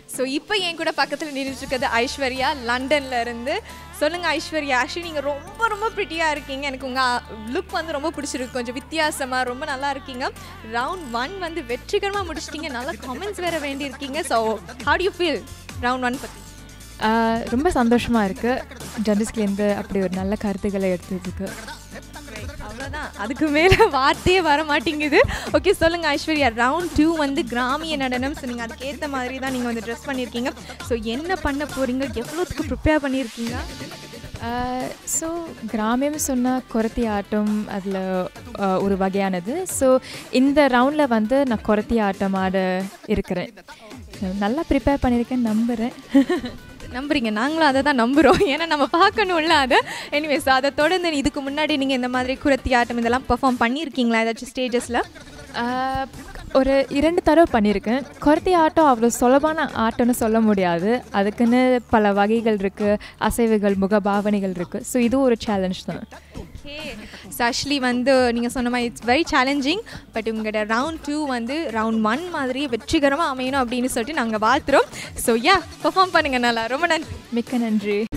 so இப்போ என் கூட பக்கத்தில் நின்றுட்டு இருக்கிறது ஐஸ்வர்யா லண்டன்ல இருந்து சொல்லுங்கள் ஐஸ்வர்யா ஆக்சுவலி நீங்கள் ரொம்ப ரொம்ப ப்ரிட்டியாக இருக்கீங்க எனக்கு உங்கள் லுக் வந்து ரொம்ப பிடிச்சிருக்கு கொஞ்சம் வித்தியாசமாக ரொம்ப நல்லா இருக்கீங்க ரவுண்ட் ஒன் வந்து வெற்றிகரமாக முடிச்சிட்டீங்க நல்ல காமெண்ட்ஸ் வேறு வேண்டியிருக்கீங்க so how you feel round one பற்றி ஆஹ் ரொம்ப சந்தோஷமாக இருக்குது ஜட்ஜஸ்லேருந்து அப்படி ஒரு நல்ல கருத்துக்களை எடுத்ததுக்கு அவ்வளோதான் அதுக்கு மேலே வார்த்தையே வர மாட்டேங்குது ஓகே சொல்லுங்கள் ஐஸ்வர்யா ரவுண்ட் டூ வந்து கிராமிய நடனம் ஸோ நீங்கள் அதுக்கேற்ற மாதிரி தான் நீங்கள் வந்து ட்ரெஸ் பண்ணியிருக்கீங்க ஸோ என்ன பண்ண போகிறீங்க எவ்வளோத்துக்கு ப்ரிப்பேர் பண்ணியிருக்கீங்க ஸோ கிராமியம் சொன்னால் குரத்தி ஆட்டம் அதில் ஒரு வகையானது ஸோ இந்த ரவுண்டில் வந்து நான் குரத்தி ஆட்டம் ஆட இருக்கிறேன் நல்லா ப்ரிப்பேர் பண்ணியிருக்கேன் நம்புகிறேன் நம்புறீங்க நாங்களும் அதை தான் நம்புகிறோம் ஏன்னா நம்ம பார்க்கணும்ல அதை எனிவேஸ் அதை தொடர்ந்து இதுக்கு முன்னாடி நீங்கள் இந்த மாதிரி குரத்தி ஆட்டம் இதெல்லாம் பெர்ஃபார்ம் பண்ணியிருக்கீங்களா ஏதாச்சும் ஸ்டேஜஸில் ஆஹ் ஒரு இரண்டு தடவை பண்ணியிருக்கேன் குரத்தி ஆட்டம் அவ்வளோ சுலபான ஆட்டம்னு சொல்ல முடியாது அதுக்குன்னு பல வகைகள் இருக்குது அசைவுகள் முகபாவனைகள் இருக்குது ஸோ இதுவும் ஒரு சேலஞ்ச் தான் ஓகே ஸோ ஆக்சுவலி வந்து நீங்கள் சொன்ன மாதிரி இட்ஸ் வெரி சேலஞ்சிங் பட் உங்களோட ரவுண்ட் டூ வந்து ரவுண்ட் ஒன் மாதிரி வெற்றிகரமாக அமையணும் அப்படின்னு சொல்லிட்டு நாங்கள் வாழ்த்துறோம் ஸோ யா பெர்ஃபார்ம் பண்ணுங்கள் நல்லா ரொம்ப நன்றி மிக்க நன்றி